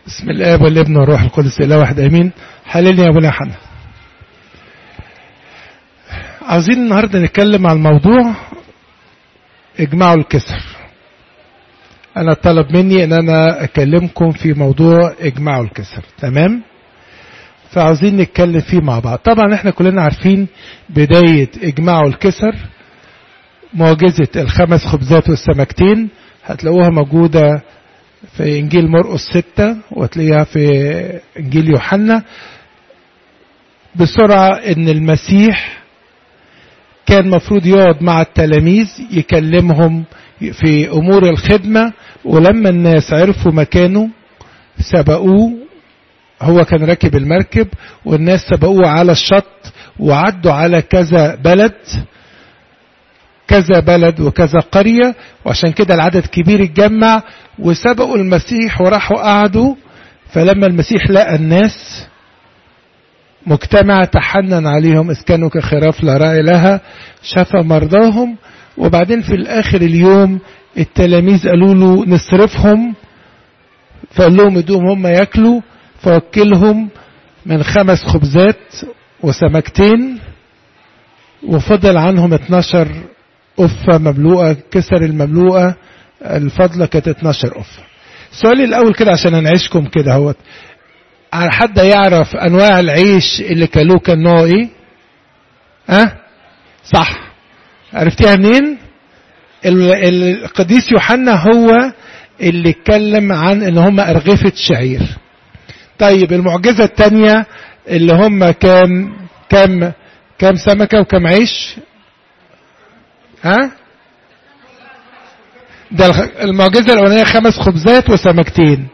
بسم الاب والابن والروح القدس اله واحد امين حللني يا ابونا حنا عاوزين النهارده نتكلم عن موضوع اجمعوا الكسر انا طلب مني ان انا اكلمكم في موضوع اجمعوا الكسر تمام فعاوزين نتكلم فيه مع بعض طبعا احنا كلنا عارفين بداية اجمعوا الكسر معجزة الخمس خبزات والسمكتين هتلاقوها موجودة في انجيل مرقس ستة وتلاقيها في انجيل يوحنا بسرعة ان المسيح كان مفروض يقعد مع التلاميذ يكلمهم في امور الخدمة ولما الناس عرفوا مكانه سبقوه هو كان راكب المركب والناس سبقوه على الشط وعدوا على كذا بلد كذا بلد وكذا قرية وعشان كده العدد كبير اتجمع وسبقوا المسيح وراحوا قعدوا فلما المسيح لقى الناس مجتمع تحنن عليهم إذ كانوا كخراف لا رأي لها شفى مرضاهم وبعدين في الآخر اليوم التلاميذ قالوا له نصرفهم فقال لهم ادوهم هم ياكلوا فوكلهم من خمس خبزات وسمكتين وفضل عنهم 12 قفة مملوءة كسر المملوءة الفضلة كانت 12 قفة سؤالي الأول كده عشان أنعيشكم كده هوت حد يعرف أنواع العيش اللي كلوه كان نوعه إيه؟ أه؟ صح عرفتيها منين؟ القديس يوحنا هو اللي اتكلم عن ان هم أرغفة شعير طيب المعجزة الثانية اللي هم كام كام كام سمكة وكام عيش ها ده المعجزة الأولانية خمس خبزات وسمكتين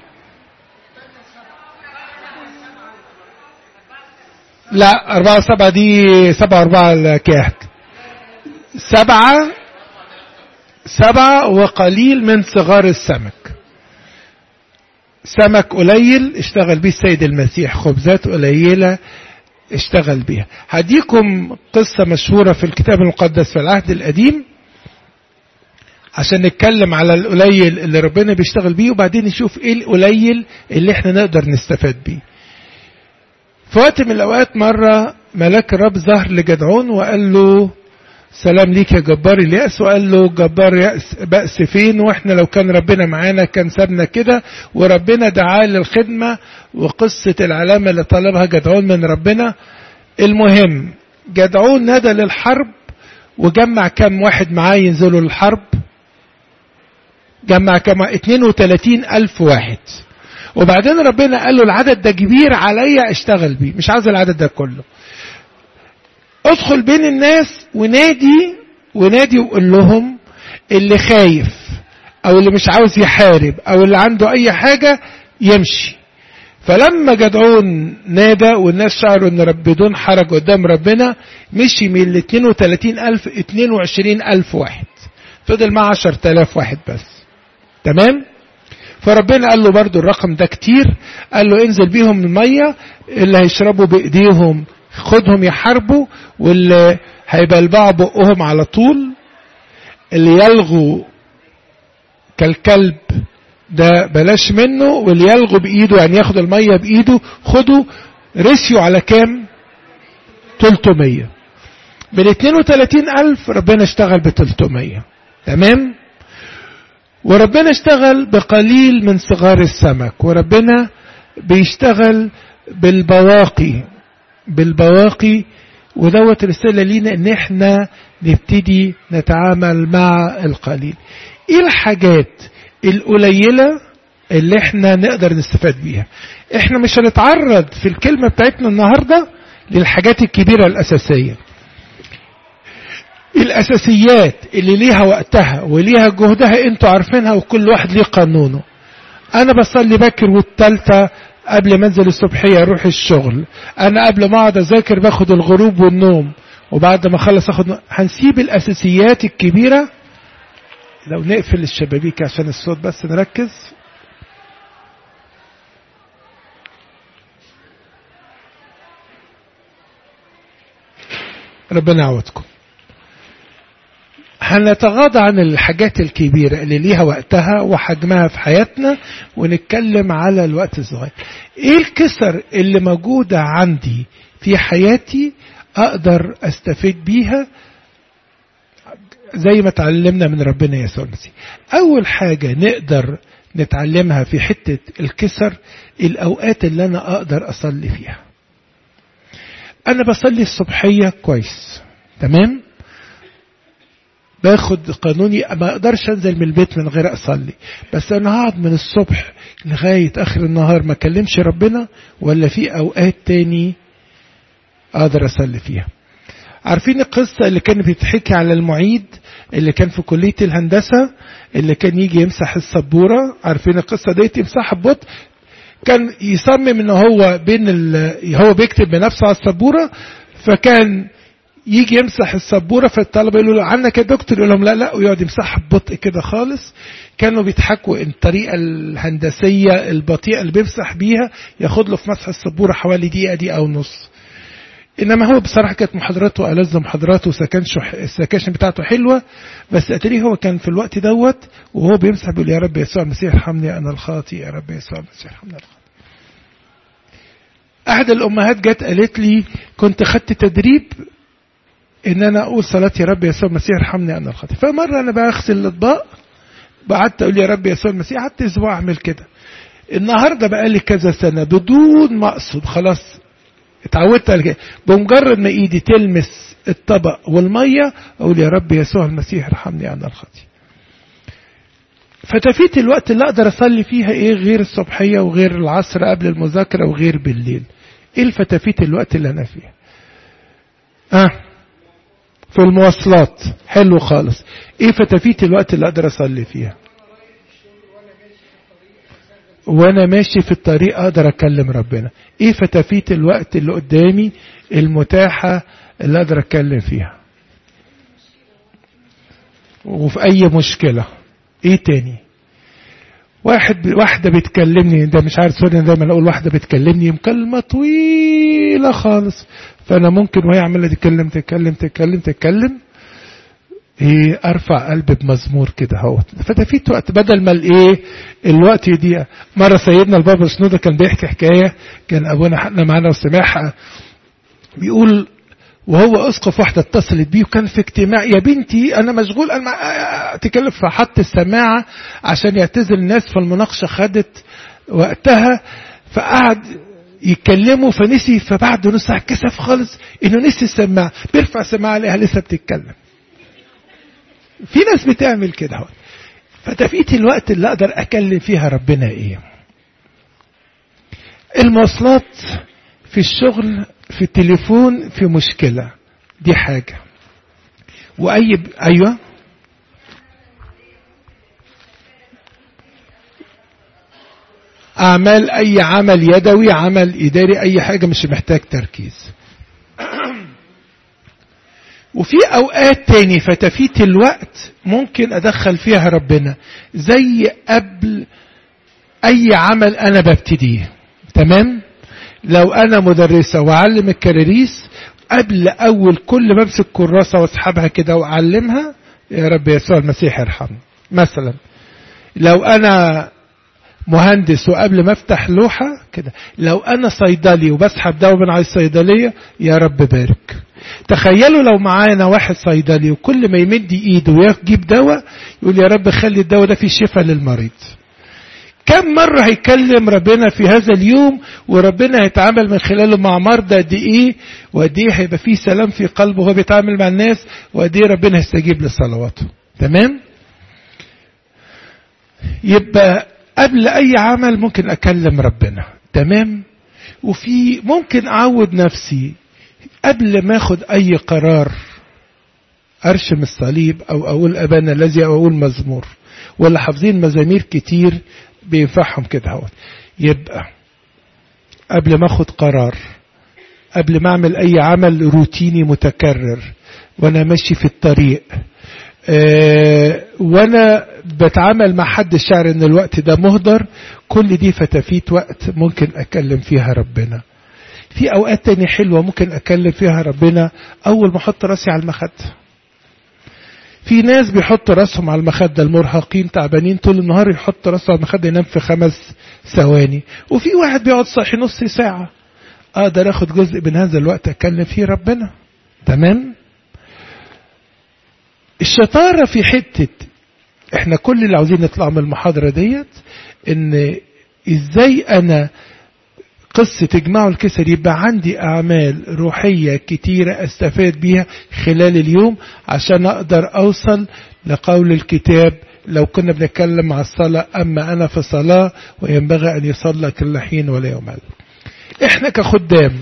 لا أربعة سبعة دي سبعة أربعة الكاهت سبعة سبعة وقليل من صغار السمك سمك قليل اشتغل بيه السيد المسيح خبزات قليلة اشتغل بيها هديكم قصة مشهورة في الكتاب المقدس في العهد القديم عشان نتكلم على القليل اللي ربنا بيشتغل بيه وبعدين نشوف ايه القليل اللي احنا نقدر نستفاد بيه في وقت من الاوقات مرة ملاك الرب ظهر لجدعون وقال له سلام ليك يا جبار اليأس وقال له جبار يأس بأس فين واحنا لو كان ربنا معانا كان سابنا كده وربنا دعاه للخدمة وقصة العلامة اللي طلبها جدعون من ربنا المهم جدعون نادى للحرب وجمع كم واحد معاه ينزلوا للحرب جمع كم 32 ألف واحد وبعدين ربنا قال له العدد ده كبير عليا اشتغل بيه مش عايز العدد ده كله ادخل بين الناس ونادي ونادي وقول لهم اللي خايف او اللي مش عاوز يحارب او اللي عنده اي حاجة يمشي فلما جدعون نادى والناس شعروا ان رب بدون حرج قدام ربنا مشي من ال 32 ألف 22 ألف واحد فضل معاه 10000 واحد بس تمام فربنا قال له برضو الرقم ده كتير قال له انزل بيهم المية اللي هيشربوا بايديهم خدهم يحاربوا واللي هيبلبعوا بقهم على طول اللي يلغوا كالكلب ده بلاش منه واللي يلغوا بايده يعني ياخد المية بايده خدوا رسيوا على كام 300 من 32 ألف ربنا اشتغل ب 300 تمام وربنا اشتغل بقليل من صغار السمك وربنا بيشتغل بالبواقي بالبواقي ودوت رسالة لينا ان احنا نبتدي نتعامل مع القليل ايه الحاجات القليلة اللي احنا نقدر نستفاد بيها احنا مش هنتعرض في الكلمة بتاعتنا النهاردة للحاجات الكبيرة الاساسية الاساسيات اللي ليها وقتها وليها جهدها انتوا عارفينها وكل واحد ليه قانونه انا بصلي باكر والتالتة قبل ما انزل الصبحيه اروح الشغل انا قبل ما اقعد اذاكر باخد الغروب والنوم وبعد ما اخلص اخد هنسيب الاساسيات الكبيره لو نقفل الشبابيك عشان الصوت بس نركز ربنا يعوضكم هنتغاضى عن الحاجات الكبيرة اللي ليها وقتها وحجمها في حياتنا ونتكلم على الوقت الصغير ايه الكسر اللي موجودة عندي في حياتي اقدر استفيد بيها زي ما اتعلمنا من ربنا يسوع المسيح اول حاجة نقدر نتعلمها في حتة الكسر الأوقات اللي أنا أقدر أصلي فيها أنا بصلي الصبحية كويس تمام باخد قانوني ما اقدرش انزل من البيت من غير اصلي بس انا هقعد من الصبح لغايه اخر النهار ما اكلمش ربنا ولا في اوقات تاني اقدر اصلي فيها عارفين القصة اللي كان بيتحكي على المعيد اللي كان في كلية الهندسة اللي كان يجي يمسح السبورة عارفين القصة ديت يمسحها ببطء كان يصمم ان هو بين ال... هو بيكتب بنفسه على السبورة فكان يجي يمسح السبوره فالطلبه يقولوا له عنك يا دكتور يقول لهم لا لا ويقعد يمسحها ببطء كده خالص كانوا بيضحكوا الطريقه الهندسيه البطيئه اللي بيمسح بيها ياخد له في مسح السبوره حوالي دقيقه دقيقه ونص انما هو بصراحه كانت محاضراته ألذ محاضراته وسكنش السكاشن بتاعته حلوه بس اتريه هو كان في الوقت دوت وهو بيمسح بيقول يا رب يسوع المسيح ارحمني انا الخاطي يا رب يسوع المسيح ارحمني الخاطي احد الامهات جت قالت لي كنت خدت تدريب ان انا اقول صلاه يا رب يسوع المسيح ارحمني انا الخاطي فمره انا بغسل الاطباق قعدت اقول يا رب يسوع المسيح قعدت اسبوع اعمل كده النهارده بقى لي كذا سنه بدون ما اقصد خلاص اتعودت على كده بمجرد ما ايدي تلمس الطبق والميه اقول يا رب يسوع المسيح ارحمني انا الخاطي فتفيت الوقت اللي اقدر اصلي فيها ايه غير الصبحيه وغير العصر قبل المذاكره وغير بالليل ايه الفتافيت الوقت اللي انا فيها اه في المواصلات حلو خالص ايه فتافيت الوقت اللي اقدر اصلي فيها وانا ماشي في الطريق اقدر اكلم ربنا ايه فتافيت الوقت اللي قدامي المتاحة اللي اقدر اتكلم فيها وفي اي مشكلة ايه تاني واحد واحدة بتكلمني ده مش عارف سوري دايما اقول واحدة بتكلمني مكالمة طويلة خالص فانا ممكن وهي عمالة تتكلم تتكلم تتكلم تتكلم ايه ارفع قلبي بمزمور كده اهوت فتفيت وقت بدل ما الايه الوقت يضيع مره سيدنا البابا شنوده كان بيحكي حكايه كان ابونا حقنا معانا وسمعها بيقول وهو اسقف واحده اتصلت بيه وكان في اجتماع يا بنتي انا مشغول انا تكلم فحط السماعه عشان يعتذر الناس فالمناقشه خدت وقتها فقعد يتكلموا فنسي فبعد نص ساعه كسف خالص انه نسي السماعه بيرفع السماعه عليها لسه بتتكلم في ناس بتعمل كده هو فتفيت الوقت اللي اقدر اكلم فيها ربنا ايه المواصلات في الشغل في التليفون في مشكلة دي حاجة وأي ب... أيوة أعمال أي عمل يدوي عمل إداري أي حاجة مش محتاج تركيز وفي اوقات تاني فتفيت الوقت ممكن ادخل فيها ربنا زي قبل اي عمل انا ببتديه تمام لو انا مدرسه واعلم الكراريس قبل اول كل ما امسك كراسه واسحبها كده واعلمها يا رب يسوع المسيح يرحمني مثلا لو انا مهندس وقبل ما افتح لوحه كده لو انا صيدلي وبسحب دواء من على الصيدليه يا رب بارك تخيلوا لو معانا واحد صيدلي وكل ما يمد ايده ويجيب دواء يقول يا رب خلي الدواء ده فيه شفاء للمريض كم مرة هيكلم ربنا في هذا اليوم وربنا هيتعامل من خلاله مع مرضى قد ايه وقد ايه هيبقى فيه سلام في قلبه وهو بيتعامل مع الناس وقد ايه ربنا هيستجيب لصلواته تمام يبقى قبل اي عمل ممكن اكلم ربنا تمام وفي ممكن اعود نفسي قبل ما اخد اي قرار ارشم الصليب او اقول ابانا الذي او اقول مزمور ولا حافظين مزامير كتير بينفعهم كده هو يبقى قبل ما اخد قرار قبل ما اعمل اي عمل روتيني متكرر وانا ماشي في الطريق أه وانا بتعامل مع حد شعر ان الوقت ده مهدر كل دي فتافيت وقت ممكن اكلم فيها ربنا في اوقات تاني حلوه ممكن اكلم فيها ربنا اول ما احط راسي على المخده في ناس بيحطوا راسهم على المخدة المرهقين تعبانين طول النهار يحط راسه على المخدة ينام في خمس ثواني وفي واحد بيقعد صاحي نص ساعة اقدر اخد جزء من هذا الوقت اتكلم فيه ربنا تمام الشطارة في حتة احنا كل اللي عاوزين نطلع من المحاضرة ديت ان ازاي انا قصة اجماع الكسر يبقى عندي اعمال روحية كتيرة استفاد بيها خلال اليوم عشان اقدر اوصل لقول الكتاب لو كنا بنتكلم على الصلاة اما انا في صلاة وينبغي ان يصلى كل حين ولا يمل احنا كخدام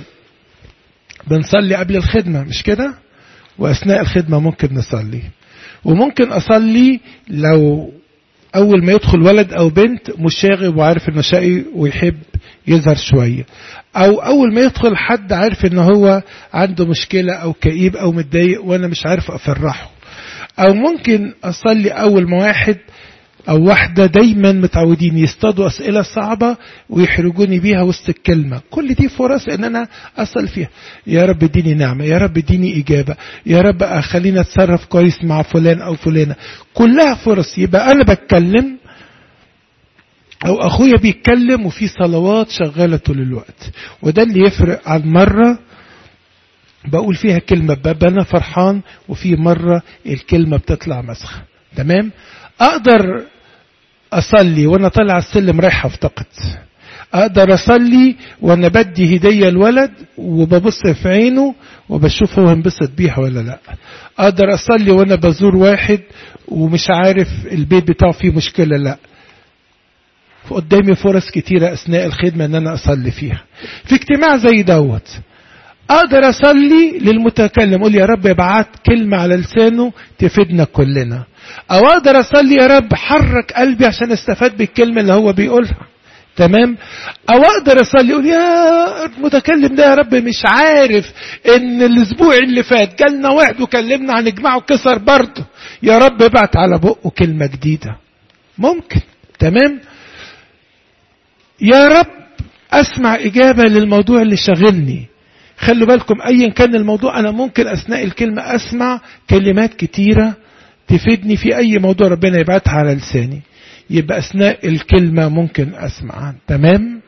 بنصلي قبل الخدمة مش كده واثناء الخدمة ممكن نصلي وممكن اصلي لو اول ما يدخل ولد او بنت مشاغب وعارف انه شقي ويحب يظهر شوية او اول ما يدخل حد عارف ان هو عنده مشكلة او كئيب او متضايق وانا مش عارف افرحه او ممكن اصلي اول ما واحد او واحدة دايما متعودين يصطادوا اسئلة صعبة ويحرجوني بيها وسط الكلمة كل دي فرص ان انا اصل فيها يا رب اديني نعمة يا رب اديني اجابة يا رب اخليني اتصرف كويس مع فلان او فلانة كلها فرص يبقى انا بتكلم او اخويا بيتكلم وفي صلوات شغالة طول الوقت وده اللي يفرق عن مرة بقول فيها كلمة بابا انا فرحان وفي مرة الكلمة بتطلع مسخة تمام اقدر اصلي وانا طالع السلم رايح افتقد اقدر اصلي وانا بدي هديه الولد وببص في عينه وبشوف هو انبسط بيها ولا لا اقدر اصلي وانا بزور واحد ومش عارف البيت بتاعه فيه مشكله لا قدامي فرص كتيرة أثناء الخدمة أن أنا أصلي فيها في اجتماع زي دوت أقدر أصلي للمتكلم أقول يا رب ابعت كلمة على لسانه تفيدنا كلنا أو أقدر أصلي يا رب حرك قلبي عشان استفاد بالكلمة اللي هو بيقولها تمام او اقدر اصلي اقول يا المتكلم ده يا رب مش عارف ان الاسبوع اللي فات جالنا واحد وكلمنا عن اجماع وكسر برضه يا رب ابعت على بقه كلمه جديده ممكن تمام يا رب اسمع اجابه للموضوع اللي شاغلني خلوا بالكم ايا كان الموضوع انا ممكن اثناء الكلمه اسمع كلمات كتيره تفيدني في اي موضوع ربنا يبعتها على لساني يبقى اثناء الكلمه ممكن اسمع تمام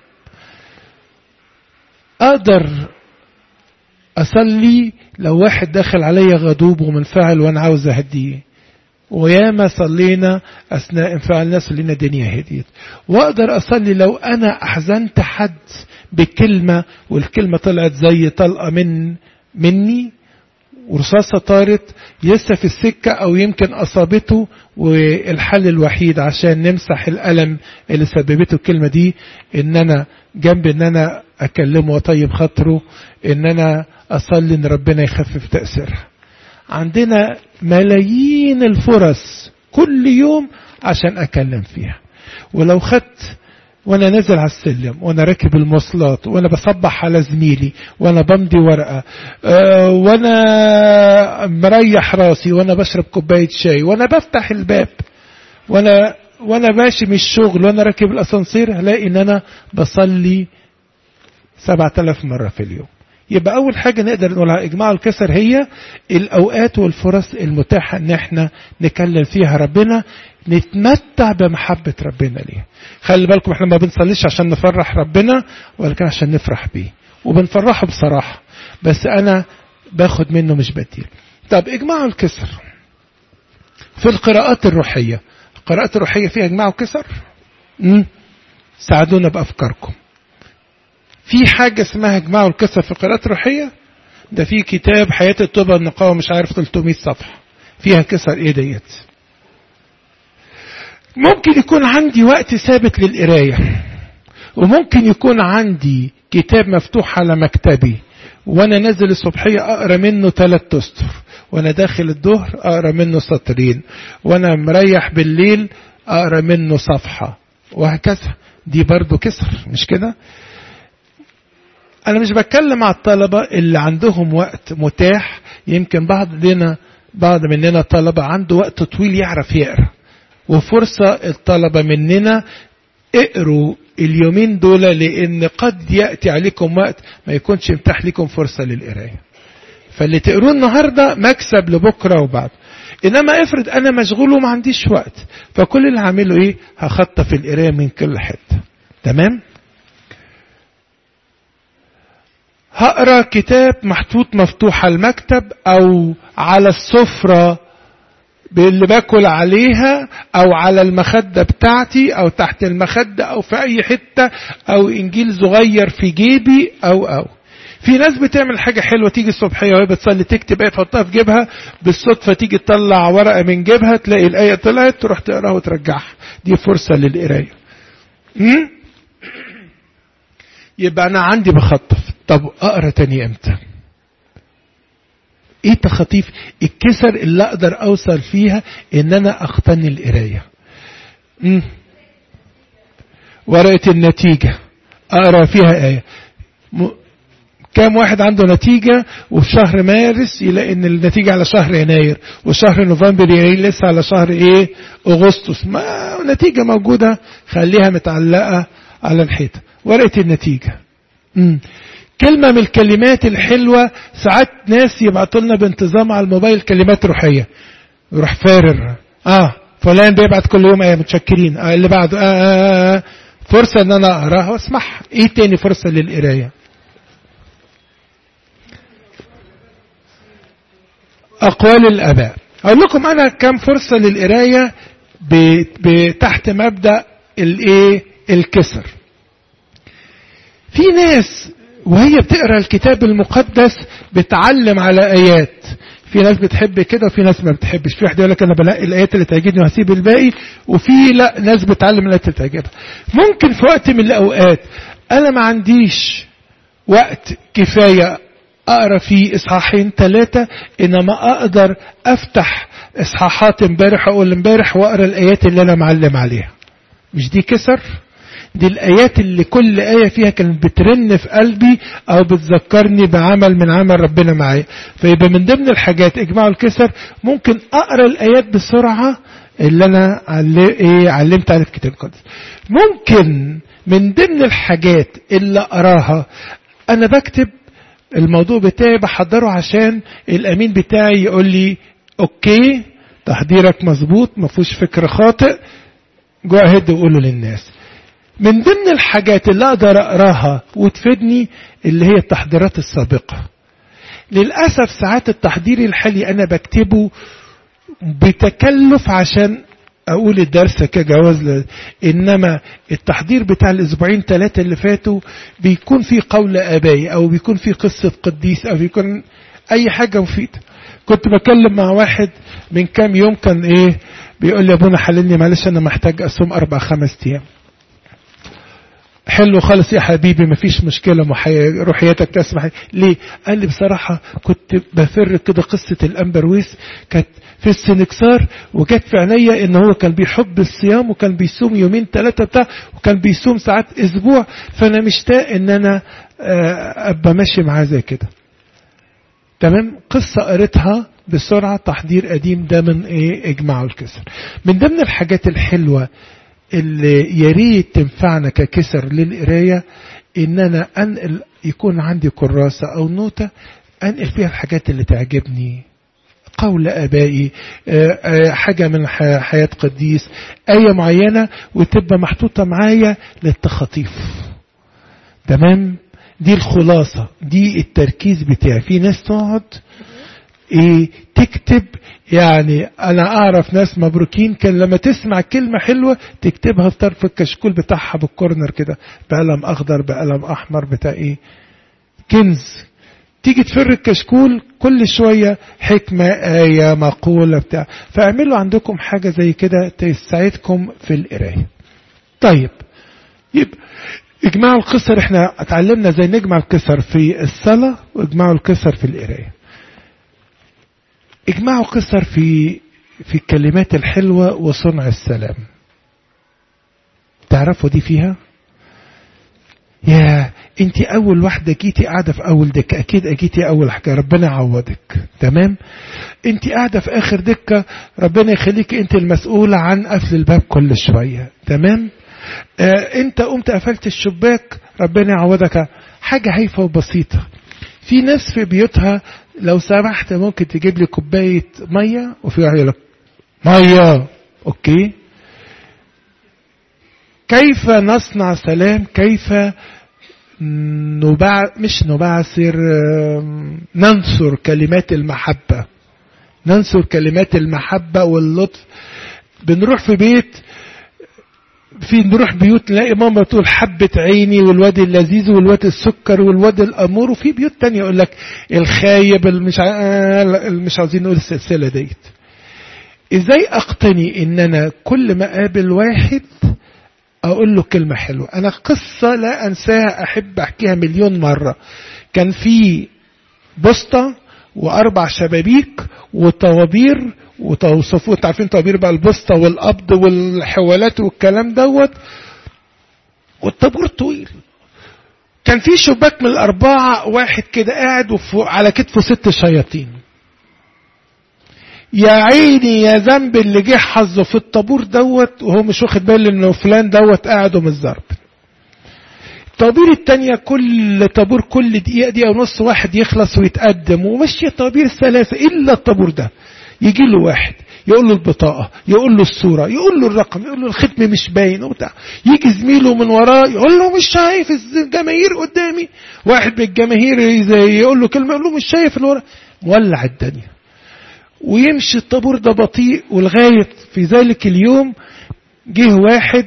اقدر اصلي لو واحد داخل عليا غضوب ومنفعل وانا عاوز اهديه وياما صلينا اثناء انفعال الناس لنا الدنيا هديت واقدر اصلي لو انا احزنت حد بكلمه والكلمه طلعت زي طلقه من مني ورصاصة طارت لسه في السكة أو يمكن أصابته والحل الوحيد عشان نمسح الألم اللي سببته الكلمة دي إن أنا جنب إن أنا أكلمه وأطيب خاطره إن أنا أصلي إن ربنا يخفف تأثيرها. عندنا ملايين الفرص كل يوم عشان أكلم فيها. ولو خدت وانا نازل على السلم وانا راكب المواصلات وانا بصبح على زميلي وانا بمضي ورقه أه وانا مريح راسي وانا بشرب كوبايه شاي وانا بفتح الباب وانا وانا ماشي من الشغل وانا راكب الاسانسير هلاقي ان انا بصلي سبعة آلاف مرة في اليوم يبقى أول حاجة نقدر نقول على إجماع الكسر هي الأوقات والفرص المتاحة إن إحنا نكلم فيها ربنا نتمتع بمحبة ربنا ليه خلي بالكم احنا ما بنصليش عشان نفرح ربنا ولكن عشان نفرح بيه وبنفرحه بصراحة بس أنا باخد منه مش بديل طب إجماع الكسر في القراءات الروحية القراءات الروحية فيها إجماع وكسر مم. ساعدونا بأفكاركم في حاجة اسمها إجماع الكسر في القراءات الروحية ده في كتاب حياة التوبة والنقاوة مش عارف 300 صفحة فيها كسر ايه ديت ممكن يكون عندي وقت ثابت للقراية وممكن يكون عندي كتاب مفتوح على مكتبي وانا نازل الصبحية اقرا منه ثلاث اسطر وانا داخل الظهر اقرا منه سطرين وانا مريح بالليل اقرا منه صفحة وهكذا دي برضو كسر مش كده انا مش بتكلم على الطلبة اللي عندهم وقت متاح يمكن بعضنا بعض مننا طلبة عنده وقت طويل يعرف يقرأ وفرصة الطلبة مننا اقروا اليومين دول لان قد يأتي عليكم وقت ما يكونش متاح لكم فرصة للقراية فاللي تقروه النهاردة مكسب لبكرة وبعد انما افرض انا مشغول وما عنديش وقت فكل اللي هعمله ايه هخطف القرايه من كل حته تمام هقرا كتاب محطوط مفتوح على المكتب او على السفره اللي باكل عليها او على المخدة بتاعتي او تحت المخدة او في اي حتة او انجيل صغير في جيبي او او في ناس بتعمل حاجة حلوة تيجي الصبحية وهي بتصلي تكتب ايه تحطها في جيبها بالصدفة تيجي تطلع ورقة من جيبها تلاقي الآية طلعت تروح تقراها وترجعها دي فرصة للقراية يبقى أنا عندي بخطف طب أقرأ تاني إمتى ايه تخطيف الكسر اللي اقدر اوصل فيها ان انا اقتني القرايه ورقه النتيجه اقرا فيها ايه م... كام واحد عنده نتيجة وفي شهر مارس يلاقي ان النتيجة على شهر يناير وشهر نوفمبر يلاقي لسه على شهر ايه اغسطس ما نتيجة موجودة خليها متعلقة على الحيطة ورقة النتيجة مم. كلمة من الكلمات الحلوة ساعات ناس يبعتوا لنا بانتظام على الموبايل كلمات روحية يروح فارر اه فلان بيبعت كل يوم ايه متشكرين آه اللي بعده آه, آه, آه فرصة ان انا اقراها واسمعها ايه تاني فرصة للقراية اقوال الاباء اقول لكم انا كم فرصة للقراية تحت مبدأ الايه الكسر في ناس وهي بتقرا الكتاب المقدس بتعلم على ايات في ناس بتحب كده وفي ناس ما بتحبش في واحد يقول لك انا بلاقي الايات اللي تعجبني وهسيب الباقي وفي لا ناس بتعلم الايات اللي تعجبها ممكن في وقت من الاوقات انا ما عنديش وقت كفايه اقرا فيه اصحاحين ثلاثه انما اقدر افتح اصحاحات امبارح اقول امبارح واقرا الايات اللي انا معلم عليها مش دي كسر دي الآيات اللي كل آية فيها كانت بترن في قلبي أو بتذكرني بعمل من عمل ربنا معايا فيبقى من ضمن الحاجات إجماع الكسر ممكن أقرأ الآيات بسرعة اللي أنا إيه علمت عليها في الكتاب المقدس ممكن من ضمن الحاجات اللي أراها أنا بكتب الموضوع بتاعي بحضره عشان الأمين بتاعي يقول لي أوكي تحضيرك مظبوط ما فيهوش فكر خاطئ جو اهيد وقوله للناس من ضمن الحاجات اللي اقدر اقراها وتفيدني اللي هي التحضيرات السابقه للاسف ساعات التحضير الحالي انا بكتبه بتكلف عشان اقول الدرس كجواز انما التحضير بتاع الاسبوعين ثلاثه اللي فاتوا بيكون في قول ابائي او بيكون في قصه قديس او بيكون اي حاجه مفيده كنت بكلم مع واحد من كام يوم كان ايه بيقول لي ابونا حللني معلش انا محتاج اصوم اربع خمس ايام حلو خالص يا حبيبي مفيش مشكلة روحيتك تسمح ليه قال لي بصراحة كنت بفر كده قصة الأمبرويس كانت في السنكسار وجت في عينيا ان هو كان بيحب الصيام وكان بيصوم يومين ثلاثة بتاع وكان بيصوم ساعات اسبوع فانا مشتاق ان انا ابقى ماشي معاه زي كده تمام قصة قريتها بسرعة تحضير قديم ده من ايه اجماع الكسر من ضمن الحاجات الحلوة اللي يا ريت تنفعنا ككسر للقراية ان انا انقل يكون عندي كراسة او نوتة انقل فيها الحاجات اللي تعجبني قول ابائي حاجة من حياة قديس اية معينة وتبقى محطوطة معايا للتخطيف تمام دي الخلاصة دي التركيز بتاعي في ناس تقعد ايه تكتب يعني انا اعرف ناس مبروكين كان لما تسمع كلمة حلوة تكتبها في طرف الكشكول بتاعها بالكورنر كده بقلم اخضر بقلم احمر بتاع ايه كنز تيجي تفر الكشكول كل شوية حكمة آية مقولة بتاع فاعملوا عندكم حاجة زي كده تساعدكم في القراية طيب يبقى اجماع القصر احنا اتعلمنا ازاي نجمع القصر في الصلاة واجماع القصر في القراية اجماع القصر في في الكلمات الحلوة وصنع السلام تعرفوا دي فيها يا انت اول واحدة جيتي قاعدة في اول دكة اكيد اجيتي اول حاجة ربنا يعوضك تمام انت قاعدة في اخر دكة ربنا يخليك انت المسؤولة عن قفل الباب كل شوية تمام آه انت قمت قفلت الشباك ربنا يعوضك حاجة هايفة وبسيطة في ناس في بيوتها لو سمحت ممكن تجيب لي كوبايه ميه وفي واحد يقول لك ميه اوكي كيف نصنع سلام كيف نبع مش نبعثر ننصر كلمات المحبة ننصر كلمات المحبة واللطف بنروح في بيت في نروح بيوت نلاقي ماما تقول حبة عيني والواد اللذيذ والواد السكر والواد الأمور وفي بيوت تانية يقول لك الخايب المش مش عاوزين نقول السلسلة ديت ازاي اقتني ان انا كل ما اقابل واحد اقول له كلمة حلوة انا قصة لا انساها احب احكيها مليون مرة كان في بسطة واربع شبابيك وطوابير وتوصفوا انتوا عارفين طوابير بقى البسطة والقبض والحوالات والكلام دوت والطابور طويل كان في شباك من الاربعة واحد كده قاعد وفوق على كتفه ست شياطين يا عيني يا ذنب اللي جه حظه في الطابور دوت وهو مش واخد باله انه فلان دوت قاعد من الضرب الطوابير التانية كل طابور كل دقيقة دقيقة ونص واحد يخلص ويتقدم ومشي طوابير ثلاثة إلا الطابور ده يجي له واحد يقول له البطاقة يقول له الصورة يقول له الرقم يقول له الختم مش باين وبتاع يجي زميله من وراه يقول له مش شايف الجماهير قدامي واحد من الجماهير يقول له كلمة يقول له مش شايف اللي ورا مولع الدنيا ويمشي الطابور ده بطيء ولغاية في ذلك اليوم جه واحد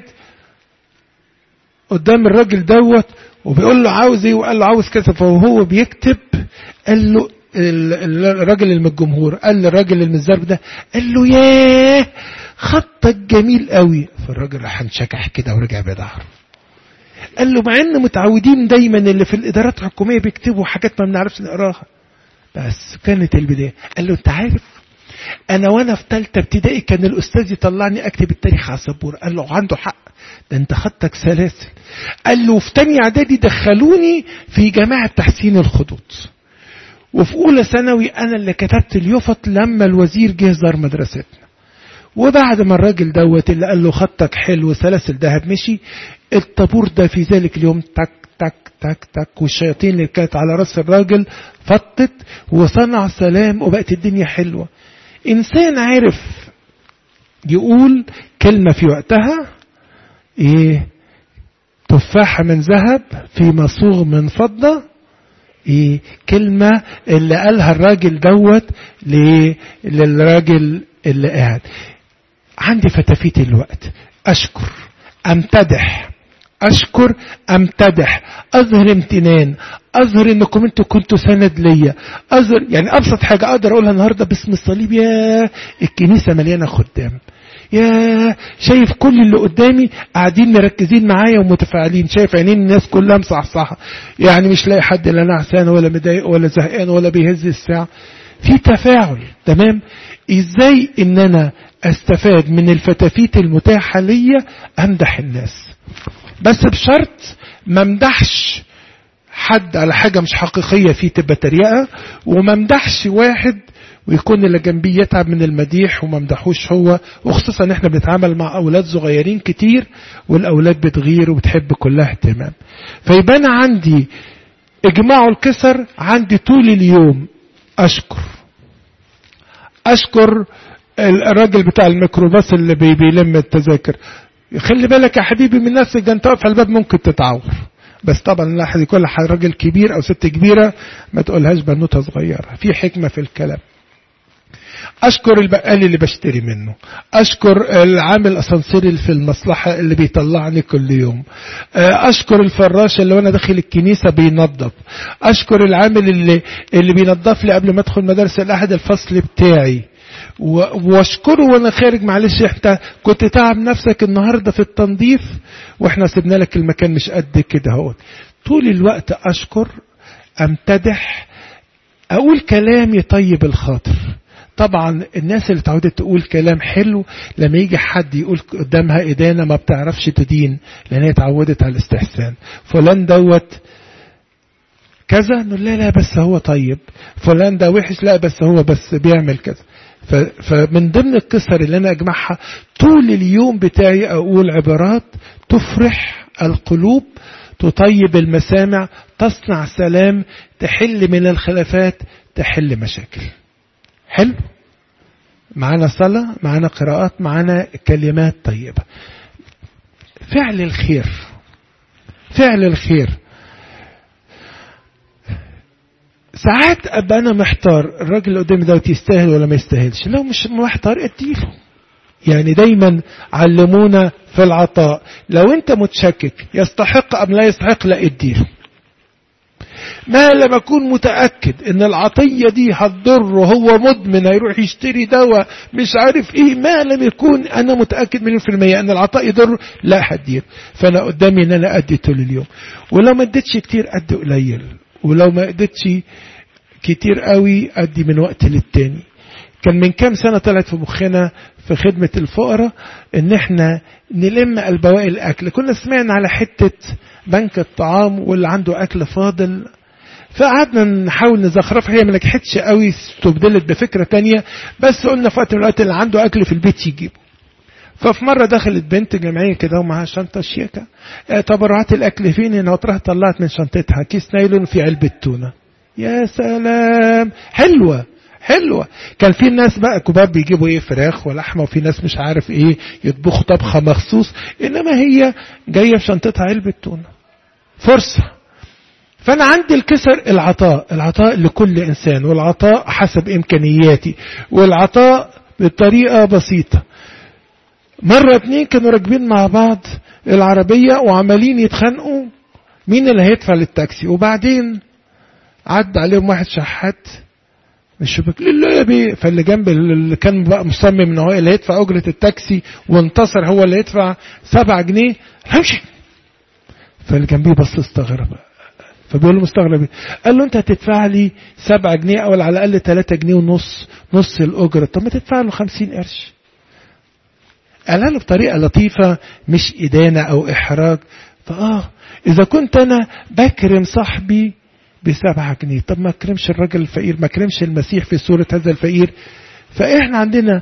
قدام الراجل دوت وبيقول له عاوز ايه وقال له عاوز كذا فهو بيكتب قال له الراجل اللي من الجمهور قال للراجل اللي من الزرب ده قال له ياه خطك جميل قوي فالراجل راح انشكح كده ورجع بيدعر قال له مع ان متعودين دايما اللي في الادارات الحكوميه بيكتبوا حاجات ما بنعرفش نقراها بس كانت البدايه قال له انت عارف انا وانا في ثالثه ابتدائي كان الاستاذ يطلعني اكتب التاريخ على السبوره قال له عنده حق ده انت خطك سلاسل قال له في تانية اعدادي دخلوني في جماعه تحسين الخطوط وفي اولى ثانوي انا اللي كتبت اليوفط لما الوزير جه زار مدرستنا وبعد ما الراجل دوت اللي قال له خطك حلو سلاسل ذهب مشي الطابور ده في ذلك اليوم تك تك تك تك والشياطين اللي كانت على راس الراجل فطت وصنع سلام وبقت الدنيا حلوه انسان عارف يقول كلمه في وقتها ايه تفاحه من ذهب في مصوغ من فضه ايه كلمه اللي قالها الراجل دوت للراجل اللي قاعد عندي فتافيت الوقت اشكر امتدح اشكر امتدح اظهر امتنان اظهر انكم انتوا كنتوا سند ليا اظهر يعني ابسط حاجه اقدر اقولها النهارده باسم الصليب يا الكنيسه مليانه خدام يا شايف كل اللي قدامي قاعدين مركزين معايا ومتفاعلين شايف عينين الناس كلها مصحصحه يعني مش لاقي حد لا نعسان ولا مضايق ولا زهقان ولا بيهز الساعه في تفاعل تمام ازاي ان انا استفاد من الفتافيت المتاحه ليا امدح الناس بس بشرط ما امدحش حد على حاجه مش حقيقيه فيه تبقى تريقه وما امدحش واحد ويكون اللي جنبيه يتعب من المديح وما مدحوش هو وخصوصا احنا بنتعامل مع اولاد صغيرين كتير والاولاد بتغير وبتحب كلها اهتمام فيبان عندي اجماع الكسر عندي طول اليوم اشكر اشكر الراجل بتاع الميكروباص اللي بيلم التذاكر خلي بالك يا حبيبي من نفسك ده انت واقف على الباب ممكن تتعور بس طبعا لا حد يكون راجل كبير او ست كبيره ما تقولهاش بنوته صغيره في حكمه في الكلام اشكر البقال اللي بشتري منه اشكر العامل الاسانسيري اللي في المصلحه اللي بيطلعني كل يوم اشكر الفراش اللي وانا داخل الكنيسه بينظف اشكر العامل اللي اللي بينظف لي قبل ما ادخل مدرسه الاحد الفصل بتاعي واشكره وانا خارج معلش انت كنت تعب نفسك النهارده في التنظيف واحنا سيبنا لك المكان مش قد كده اهو طول الوقت اشكر امتدح اقول كلام يطيب الخاطر طبعا الناس اللي اتعودت تقول كلام حلو لما يجي حد يقول قدامها ادانه ما بتعرفش تدين لان هي اتعودت على الاستحسان فلان دوت كذا نقول لا لا بس هو طيب فلان ده وحش لا بس هو بس بيعمل كذا فمن ضمن القصر اللي انا اجمعها طول اليوم بتاعي اقول عبارات تفرح القلوب تطيب المسامع تصنع سلام تحل من الخلافات تحل مشاكل حلو معانا صلاة معانا قراءات معانا كلمات طيبة فعل الخير فعل الخير ساعات ابقى انا محتار الراجل اللي قدامي دوت يستاهل ولا ما يستاهلش لو مش محتار اديله يعني دايما علمونا في العطاء لو انت متشكك يستحق ام لا يستحق لا اديله ما لم اكون متاكد ان العطيه دي هتضره وهو مدمن هيروح يشتري دواء مش عارف ايه ما لم يكون انا متاكد مليون في الميه ان العطاء يضر لا هديه فانا قدامي ان انا ادي طول اليوم ولو ما اديتش كتير ادي قليل ولو ما اديتش كتير قوي ادي من وقت للتاني كان من كام سنه طلعت في مخنا في خدمه الفقراء ان احنا نلم البواقي الاكل كنا سمعنا على حته بنك الطعام واللي عنده اكل فاضل فقعدنا نحاول نزخرفها هي ما نجحتش قوي استبدلت بفكره تانية بس قلنا في وقت من الاوقات اللي عنده اكل في البيت يجيبه ففي مرة دخلت بنت جمعية كده ومعاها شنطة شيكة اه تبرعات الأكل فين هنا وتروح طلعت من شنطتها كيس نايلون في علبة تونة يا سلام حلوة حلوة كان في ناس بقى كبار بيجيبوا ايه فراخ ولحمة وفي ناس مش عارف ايه يطبخوا طبخة مخصوص انما هي جاية في شنطتها علبة تونة فرصة فانا عندي الكسر العطاء العطاء لكل انسان والعطاء حسب امكانياتي والعطاء بطريقة بسيطة مرة اتنين كانوا راكبين مع بعض العربية وعمالين يتخانقوا مين اللي هيدفع للتاكسي وبعدين عدى عليهم واحد شحات من الشباك لله يا بيه فاللي جنب اللي كان بقى مصمم ان هو اللي هيدفع اجرة التاكسي وانتصر هو اللي يدفع سبعة جنيه همشي فاللي جنبيه بص استغرب فبيقول له مستغرب قال له انت هتدفع لي سبعة جنيه او على الاقل تلاتة جنيه ونص نص الاجرة طب ما تدفع له خمسين قرش قالها له بطريقة لطيفة مش إدانة أو إحراج فآه إذا كنت أنا بكرم صاحبي بسبعة جنيه طب ما أكرمش الراجل الفقير ما أكرمش المسيح في صورة هذا الفقير فإحنا عندنا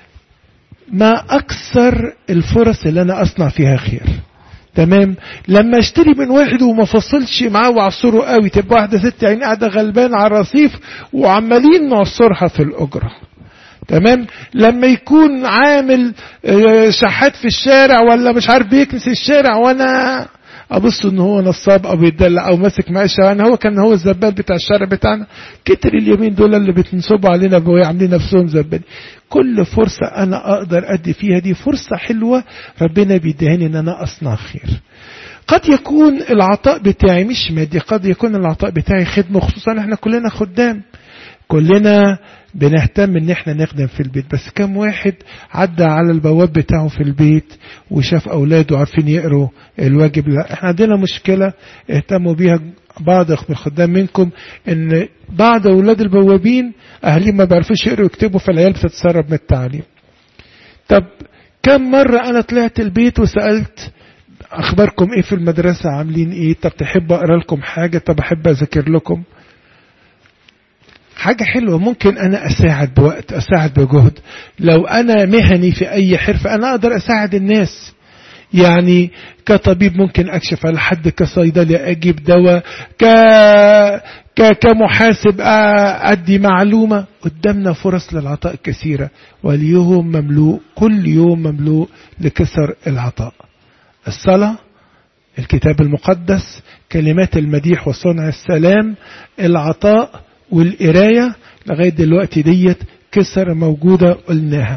ما أكثر الفرص اللي أنا أصنع فيها خير تمام لما اشتري من واحد وما فصلش معاه واعصره قوي تبقى واحده ست يعني قاعده غلبان على الرصيف وعمالين نعصرها في الاجره تمام لما يكون عامل شحات في الشارع ولا مش عارف بيكنس الشارع وانا ابص ان هو نصاب او بيدلع او ماسك مقشه انا هو كان هو الزبال بتاع الشارع بتاعنا كتر اليمين دول اللي بتنصبوا علينا وعاملين نفسهم زبالين كل فرصة انا اقدر ادي فيها دي فرصة حلوة ربنا بيديهاني ان انا اصنع خير قد يكون العطاء بتاعي مش مادي قد يكون العطاء بتاعي خدمة خصوصا احنا كلنا خدام كلنا بنهتم ان احنا نخدم في البيت بس كم واحد عدى على البواب بتاعه في البيت وشاف اولاده عارفين يقروا الواجب لا احنا عندنا مشكلة اهتموا بيها بعض من الخدام منكم ان بعض اولاد البوابين اهاليهم ما بيعرفوش يقروا ويكتبوا فالعيال بتتسرب من التعليم طب كم مرة انا طلعت البيت وسألت اخباركم ايه في المدرسة عاملين ايه طب تحب اقرا لكم حاجة طب احب اذاكر لكم حاجة حلوة ممكن أنا أساعد بوقت أساعد بجهد لو أنا مهني في أي حرفة أنا أقدر أساعد الناس يعني كطبيب ممكن أكشف على حد كصيدلي أجيب دواء ك... ك... كمحاسب أدي معلومة قدامنا فرص للعطاء كثيرة واليوم مملوء كل يوم مملوء لكسر العطاء الصلاة الكتاب المقدس كلمات المديح وصنع السلام العطاء والقراية لغاية دلوقتي ديت كسر موجودة قلناها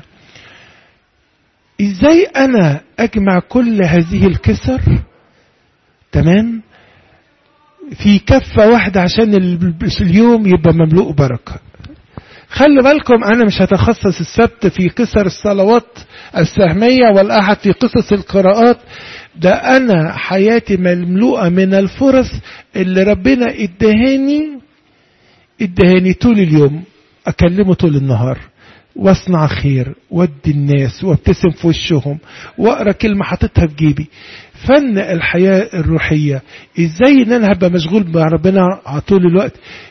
ازاي انا اجمع كل هذه الكسر تمام في كفة واحدة عشان اليوم يبقى مملوء بركة خلي بالكم انا مش هتخصص السبت في قصر الصلوات السهمية والاحد في قصص القراءات ده انا حياتي مملوءة من الفرص اللي ربنا ادهاني ادهاني طول اليوم اكلمه طول النهار واصنع خير وادي الناس وابتسم في وشهم واقرا كلمه حاططها في جيبي فن الحياه الروحيه ازاي ان انا هبقى مشغول مع ربنا طول الوقت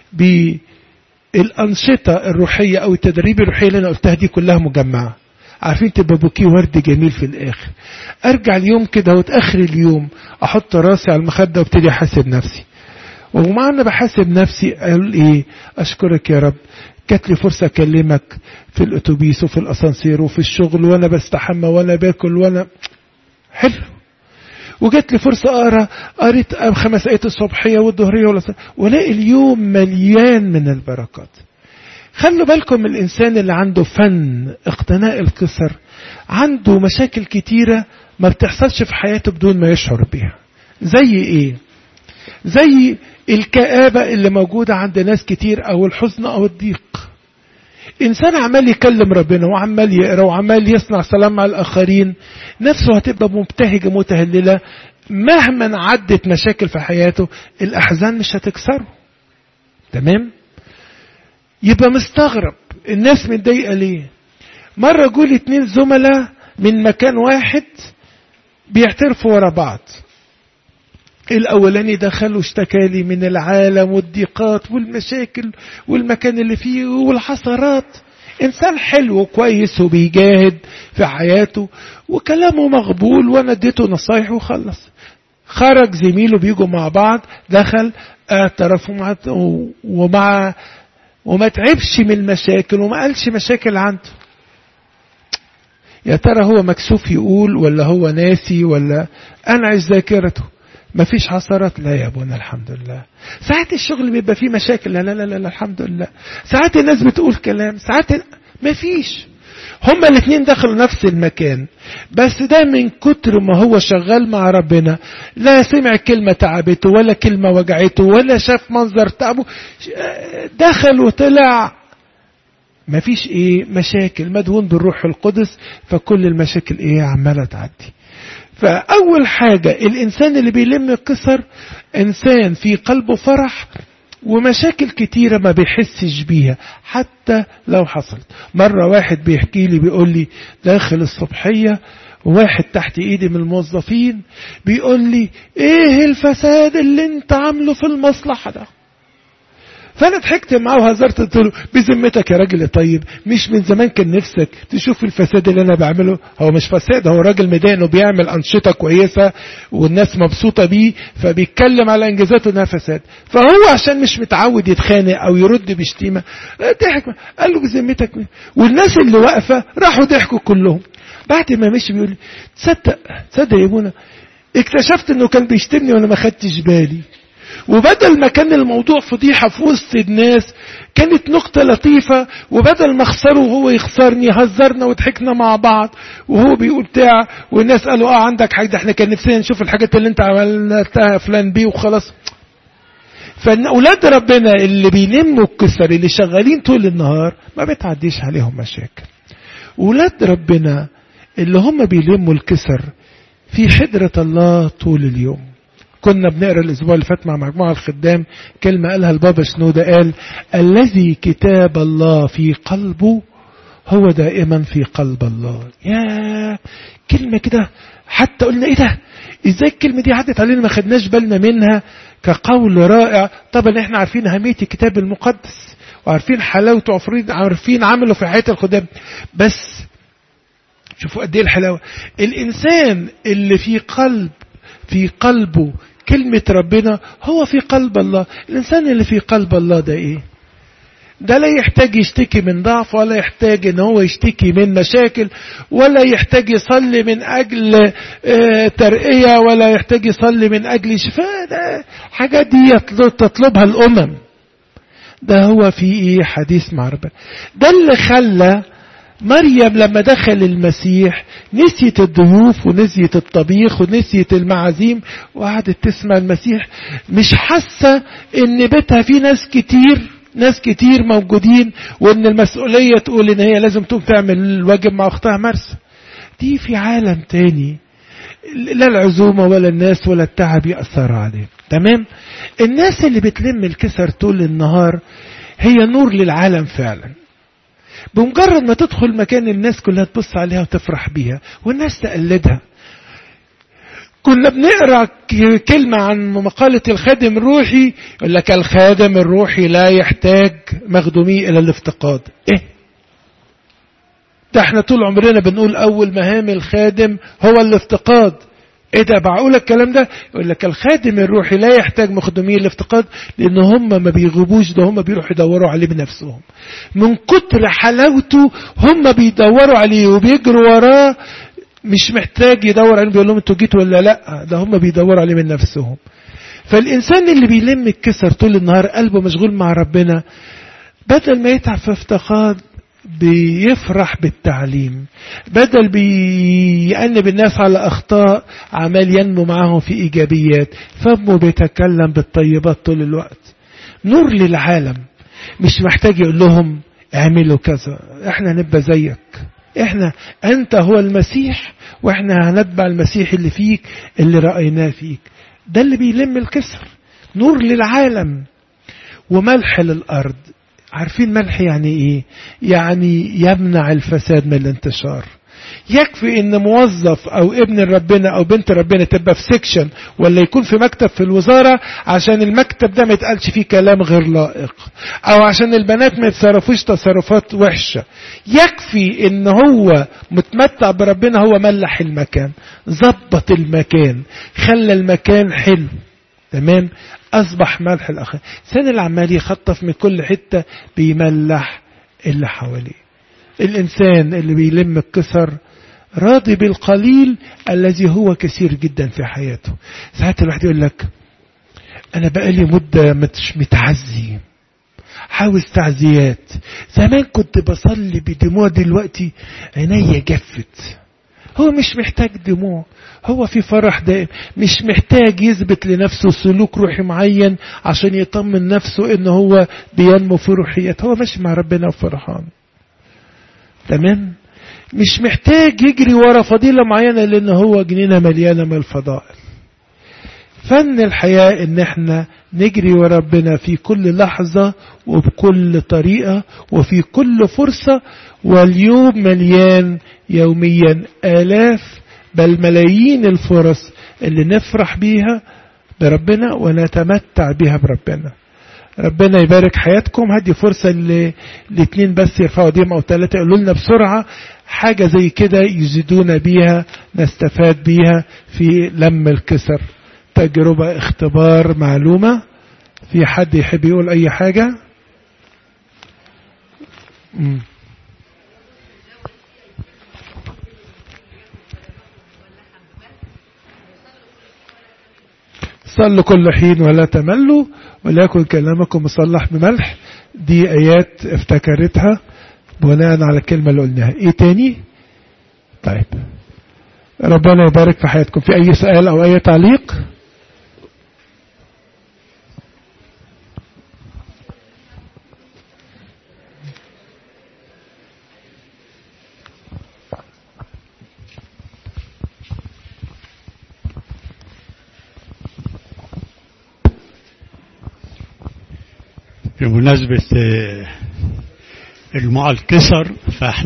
بالانشطه الروحيه او التدريب الروحيه اللي انا قلتها دي كلها مجمعه عارفين تبقى بوكيه ورد جميل في الاخر ارجع اليوم كده وتاخر اليوم احط راسي على المخده وابتدي احاسب نفسي ومع أنا بحاسب نفسي أقول إيه أشكرك يا رب جات لي فرصة أكلمك في الأتوبيس وفي الأسانسير وفي الشغل وأنا بستحمى وأنا باكل وأنا حلو وجات لي فرصة أقرأ قريت خمس آيات الصبحية والظهرية ولاقي اليوم مليان من البركات خلوا بالكم الإنسان اللي عنده فن اقتناء القصر عنده مشاكل كتيرة ما بتحصلش في حياته بدون ما يشعر بيها زي ايه زي الكآبة اللي موجودة عند ناس كتير او الحزن او الضيق انسان عمال يكلم ربنا وعمال يقرا وعمال يصنع سلام مع الاخرين نفسه هتبقى مبتهجه متهلله مهما عدت مشاكل في حياته الاحزان مش هتكسره تمام يبقى مستغرب الناس متضايقه ليه مره جول اتنين زملاء من مكان واحد بيعترفوا ورا بعض الاولاني دخل واشتكى لي من العالم والضيقات والمشاكل والمكان اللي فيه والحسرات انسان حلو وكويس وبيجاهد في حياته وكلامه مقبول وانا اديته نصايح وخلص خرج زميله بيجوا مع بعض دخل اعترف ومع ومع وما تعبش من المشاكل وما قالش مشاكل عنده يا ترى هو مكسوف يقول ولا هو ناسي ولا انعش ذاكرته مفيش حسرات لا يا ابونا الحمد لله ساعات الشغل بيبقى فيه مشاكل لا لا لا لا الحمد لله ساعات الناس بتقول كلام ساعات مفيش هما الاثنين دخلوا نفس المكان بس ده من كتر ما هو شغال مع ربنا لا سمع كلمة تعبته ولا كلمة وجعته ولا شاف منظر تعبه دخل وطلع مفيش ايه مشاكل مدهون بالروح القدس فكل المشاكل ايه عمالة تعدي فأول حاجة الإنسان اللي بيلم الكسر إنسان في قلبه فرح ومشاكل كتيرة ما بيحسش بيها حتى لو حصلت مرة واحد بيحكي لي بيقول لي داخل الصبحية واحد تحت ايدي من الموظفين بيقول لي ايه الفساد اللي انت عامله في المصلحة ده فانا ضحكت معاه وهزرت قلت له بذمتك يا راجل طيب مش من زمان كان نفسك تشوف الفساد اللي انا بعمله هو مش فساد هو راجل مدان وبيعمل انشطه كويسه والناس مبسوطه بيه فبيتكلم على انجازاته انها فساد فهو عشان مش متعود يتخانق او يرد بشتيمه ضحك قال له بذمتك والناس اللي واقفه راحوا ضحكوا كلهم بعد ما مشي بيقول لي تصدق تصدق يا ابونا اكتشفت انه كان بيشتمني وانا ما خدتش بالي وبدل ما كان الموضوع فضيحة في وسط الناس كانت نقطة لطيفة وبدل ما اخسره وهو يخسرني هزرنا وضحكنا مع بعض وهو بيقول بتاع والناس قالوا اه عندك حاجة احنا كان نفسنا نشوف الحاجات اللي انت عملتها فلان بيه وخلاص فان اولاد ربنا اللي بيلموا الكسر اللي شغالين طول النهار ما بتعديش عليهم مشاكل اولاد ربنا اللي هم بيلموا الكسر في حضرة الله طول اليوم كنا بنقرا الاسبوع اللي فات مع مجموعه الخدام كلمه قالها البابا شنوده قال الذي كتاب الله في قلبه هو دائما في قلب الله يا كلمه كده حتى قلنا ايه ده ازاي الكلمه دي عدت علينا ما خدناش بالنا منها كقول رائع طبعا احنا عارفين اهميه الكتاب المقدس وعارفين حلاوته وعارفين عارفين عمله في حياه الخدام بس شوفوا قد ايه الحلاوه الانسان اللي في قلب في قلبه كلمة ربنا هو في قلب الله الإنسان اللي في قلب الله ده إيه ده لا يحتاج يشتكي من ضعف ولا يحتاج ان هو يشتكي من مشاكل ولا يحتاج يصلي من اجل ترقية ولا يحتاج يصلي من اجل شفاء ده حاجات دي تطلبها الامم ده هو في ايه حديث مع ربنا ده اللي خلى مريم لما دخل المسيح نسيت الضيوف ونسيت الطبيخ ونسيت المعازيم وقعدت تسمع المسيح مش حاسة ان بيتها فيه ناس كتير ناس كتير موجودين وان المسؤولية تقول ان هي لازم تقوم تعمل الواجب مع اختها مرسى دي في عالم تاني لا العزومة ولا الناس ولا التعب يأثر عليه تمام الناس اللي بتلم الكسر طول النهار هي نور للعالم فعلا بمجرد ما تدخل مكان الناس كلها تبص عليها وتفرح بيها والناس تقلدها كنا بنقرا كلمة عن مقالة الخادم الروحي يقول لك الخادم الروحي لا يحتاج مخدوميه إلى الافتقاد إيه؟ ده احنا طول عمرنا بنقول أول مهام الخادم هو الافتقاد ايه ده معقول الكلام ده يقول لك الخادم الروحي لا يحتاج مخدومين الافتقاد لان هم ما بيغيبوش ده هم بيروحوا يدوروا عليه بنفسهم من كتر حلاوته هم بيدوروا عليه وبيجروا وراه مش محتاج يدور عليهم بيقول لهم انتوا جيتوا ولا لا ده هم بيدوروا عليه من نفسهم فالانسان اللي بيلم الكسر طول النهار قلبه مشغول مع ربنا بدل ما يتعب في افتقاد بيفرح بالتعليم بدل بيأنب الناس على أخطاء عمال ينمو معاهم في إيجابيات فمه بيتكلم بالطيبات طول الوقت نور للعالم مش محتاج يقول لهم اعملوا كذا احنا نبقى زيك احنا انت هو المسيح واحنا هنتبع المسيح اللي فيك اللي رأيناه فيك ده اللي بيلم الكسر نور للعالم وملح للأرض عارفين ملح يعني ايه يعني يمنع الفساد من الانتشار يكفي ان موظف او ابن ربنا او بنت ربنا تبقى في سيكشن ولا يكون في مكتب في الوزارة عشان المكتب ده ما يتقالش فيه كلام غير لائق او عشان البنات ما يتصرفوش تصرفات وحشة يكفي ان هو متمتع بربنا هو ملح المكان ظبط المكان خلى المكان حلو تمام أصبح ملح الآخر سن العمال يخطف من كل حتة بيملح اللي حواليه الإنسان اللي بيلم الكسر راضي بالقليل الذي هو كثير جدا في حياته ساعات الواحد يقول لك أنا بقالي مدة مش متعزي عاوز تعزيات زمان كنت بصلي بدموع دلوقتي عينيا جفت هو مش محتاج دموع هو في فرح دائم مش محتاج يثبت لنفسه سلوك روحي معين عشان يطمن نفسه ان هو بينمو في روحيات هو ماشي مع ربنا وفرحان تمام مش محتاج يجري ورا فضيلة معينة لان هو جنينة مليانة من الفضائل فن الحياة ان احنا نجري ورا ربنا في كل لحظة وبكل طريقة وفي كل فرصة واليوم مليان يوميا آلاف بل ملايين الفرص اللي نفرح بيها بربنا ونتمتع بيها بربنا ربنا يبارك حياتكم هدي فرصة الاثنين بس يرفعوا ديم أو ثلاثة يقولوا لنا بسرعة حاجة زي كده يزيدونا بيها نستفاد بيها في لم الكسر تجربة اختبار معلومة في حد يحب يقول أي حاجة مم. صلوا كل حين ولا تملوا وليكن كلامكم مصلح بملح دي آيات افتكرتها بناء على الكلمة اللي قلناها ايه تاني طيب ربنا يبارك في حياتكم في اي سؤال او اي تعليق بمناسبة المعى الكسر فاحنا